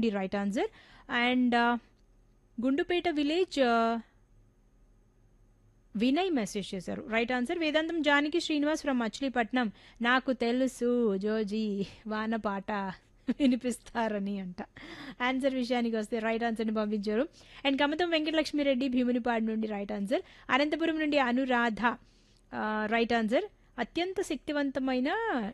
నుండి right answer and Gundupeta village Vinay message చేశారు right answer Vedantam Janaki Srinivas from Machilipatnam నాకు తెలుసు జోజీ వాన పాట వినిపిస్తారని అంట ఆన్సర్ విషయానికి వస్తే రైట్ ఆన్సర్ని పంపించారు అండ్ కమతం వెంకటలక్ష్మి రెడ్డి భీమునిపాడు నుండి రైట్ ఆన్సర్ అనంతపురం నుండి అనురాధ రైట్ ఆన్సర్ అత్యంత శక్తివంతమైన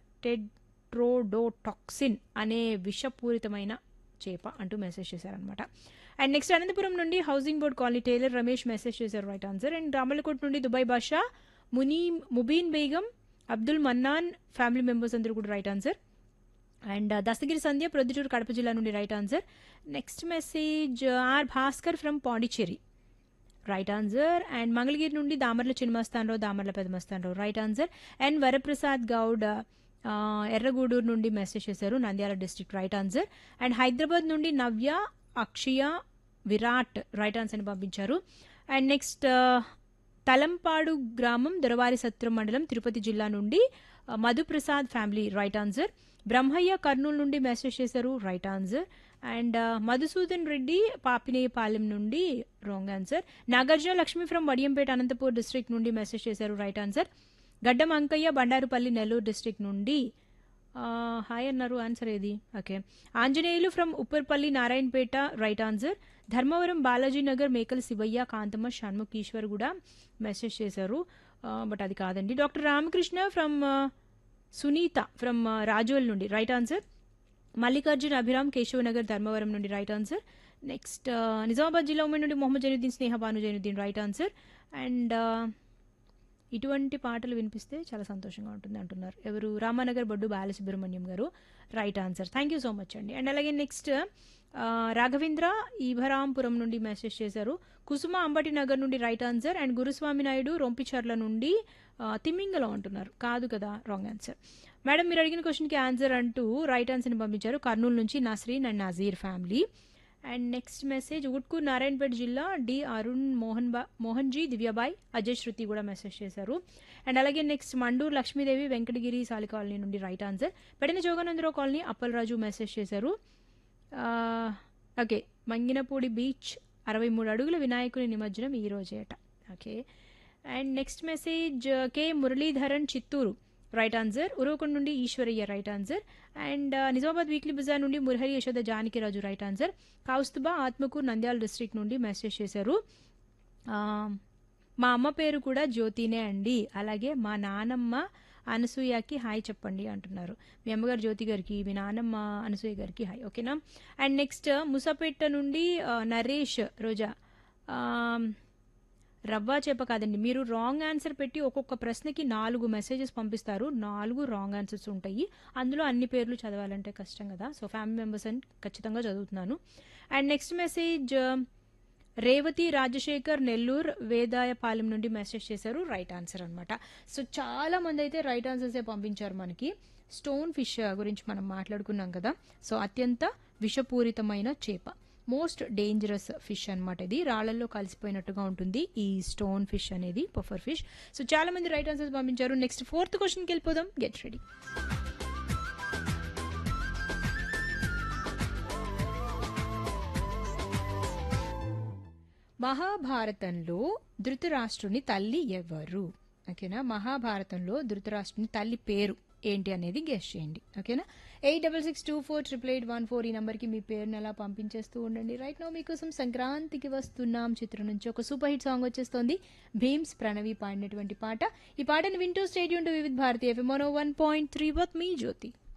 టెడ్రోడోటాక్సిన్ అనే విషపూరితమైన చేప అంటూ మెసేజ్ చేశారనమాట అండ్ నెక్స్ట్ అనంతపురం నుండి housing board colony tailor Ramesh message చేశారు రైట్ ఆన్సర్ అండ్ రామలకోట్ నుండి Dubai Basha Muni Mubeen Begum Abdul Mannan family members అందరూ కూడా right answer and Dastagiri Sandhya Proddatur Kadapa జిల్లా నుండి right answer next message R Bhaskar from Pondicherry right answer and Mangalagiri నుండి Damarla Chinnamastanarao Damarla Pedamastanarao right answer and Varaprasad Goud ఆ, ఎర్రగూడూరు నుండి మెసేజ్ చేశారు Nandyal district right answer and Hyderabad నుండి నవ్య అక్షయ విరాట్ రైట్ ఆన్సర్ని పంపించారు అండ్ నెక్స్ట్ తలంపాడు గ్రామం దొరవారి సత్రం మండలం తిరుపతి జిల్లా నుండి ఆ, Madhuprasad family right answer Brahmaiah Kurnool నుండి మెసేజ్ చేశారు right answer and Madhusudan Reddy Papineyapalem నుండి wrong answer Nagarjuna Lakshmi from Vadiyampeta Anantapur district నుండి మెసేజ్ చేశారు right answer Gaddam Ankaiah Bandarupalli Nellore district నుండి ఆ, హాయ్ అన్నారు ఆన్సర్ ఏది okay Anjaneyulu from Upparpalli Narayanpet right answer Dharmavaram Balaji Nagar Mekala Shivaiah Kanthamma Shanmukh Eshwar కూడా మెసేజ్ చేశారు బట్ అది కాదండి doctor Ramakrishna from Sunitha from Rajol నుండి రైట్ ఆన్సర్ మల్లికార్జున్ అభిరామ్ కేశవనగర్ ధర్మవరం నుండి రైట్ ఆన్సర్ నెక్స్ట్ నిజామాబాద్ జిల్లా ఉమెన్ నుండి Mohammed Zainuddin Sneha Bhanu Zainuddin right answer and ఇటువంటి పాటలు వినిపిస్తే చాలా సంతోషంగా ఉంటుంది అంటున్నారు ఎవరు రామానగర్ బొడ్డు బాలసుబ్రహ్మణ్యం గారు right answer thank you so much అండి అండ్ అలాగే నెక్స్ట్ రాఘవేంద్ర ఈభరాంపురం నుండి మెసేజ్ చేశారు కుసుమ అంబటి నగర్ నుండి right answer and Guruswamy Naidu Rompicherla నుండి ఆ, తిమ్మింగలం అంటున్నారు కాదు కదా రాంగ్ ఆన్సర్ మేడం మీరు అడిగిన క్వశ్చన్కి ఆన్సర్ అంటూ రైట్ ఆన్సర్ని పంపించారు కర్నూలు నుంచి Nasreen and Nazeer family and next message Utkur Narayanpet జిల్లా డి అరుణ్ మోహన్ బా మోహన్ జీ దివ్యబాయ్ అజయ్ శృతి కూడా మెసేజ్ చేశారు అండ్ అలాగే నెక్స్ట్ మండూరు లక్ష్మీదేవి వెంకటగిరి సాలి కాలనీ నుండి రైట్ ఆన్సర్ పెడిన జోగానందరావు కాలనీ అప్పలరాజు మెసేజ్ చేశారు ఆ, ఓకే మంగినపూడి బీచ్ అరవై మూడు అడుగుల వినాయకుని నిమజ్జనం ఈ రోజేట okay and next message K Muralidharan Chittoor right answer Uravakonda నుండి Eshwaraiah right answer and Nizamabad weekly bazaar నుండి Murahari Yashoda Janakiraju right answer Kaustubha Atmakur Nandyal district నుండి మెసేజ్ చేశారు ఆ, మా అమ్మ పేరు కూడా జ్యోతినే అండి అలాగే మా నానమ్మ అనసూయకి హాయ్ చెప్పండి అంటున్నారు మీ అమ్మగారు జ్యోతి గారికి మీ నానమ్మ అనసూయ గారికి హాయ్ ఓకేనా అండ్ నెక్స్ట్ ముసాపేట నుండి ఆ, నరేష్ రోజా ఆ, రవ్వ చేప కాదండి మీరు రాంగ్ ఆన్సర్ పెట్టి ఒక్కొక్క ప్రశ్నకి నాలుగు మెసేజెస్ పంపిస్తారు నాలుగు రాంగ్ ఆన్సర్స్ ఉంటాయి అందులో అన్ని పేర్లు చదవాలంటే కష్టం కదా సో ఫ్యామిలీ మెంబర్స్ అని ఖచ్చితంగా చదువుతున్నాను and next message Revathi Rajasekhar Nellore Vedayapalem నుండి మెసేజ్ చేశారు రైట్ ఆన్సర్ అనమాట సో చాలా మంది అయితే రైట్ ఆన్సర్సే పంపించారు మనకి స్టోన్ ఫిష్ గురించి మనం మాట్లాడుకున్నాం కదా సో అత్యంత విషపూరితమైన చేప మోస్ట్ డేంజరస్ ఫిష్ అనమాట ఇది రాళ్లలో కలిసిపోయినట్టుగా ఉంటుంది ఈ స్టోన్ ఫిష్ అనేది పఫర్ ఫిష్ సో చాలా మంది రైట్ ఆన్సర్స్ పంపించారు నెక్స్ట్ ఫోర్త్ క్వశ్చన్కి వెళ్ళిపోదాం గెట్ రెడీ మహాభారతంలో ధృతరాష్ట్రుని తల్లి ఎవరు ఓకేనా మహాభారతంలో ధృతరాష్ట్రుని తల్లి పేరు ఏంటి అనేది గెస్ట్ చేయండి ఓకేనా eight double six two four triple eight one four ఈ నెంబర్కి మీ పేరుని అలా పంపించేస్తూ ఉండండి రైట్ నో మీకోసం సంక్రాంతికి వస్తున్నాం చిత్రం నుంచి ఒక సూపర్ హిట్ సాంగ్ వచ్చేస్తోంది భీమ్స్ ప్రణవి పాడినటువంటి పాట ఈ పాటను వింటూ stadium to Vividh Bharati FM one point three with me Jyothi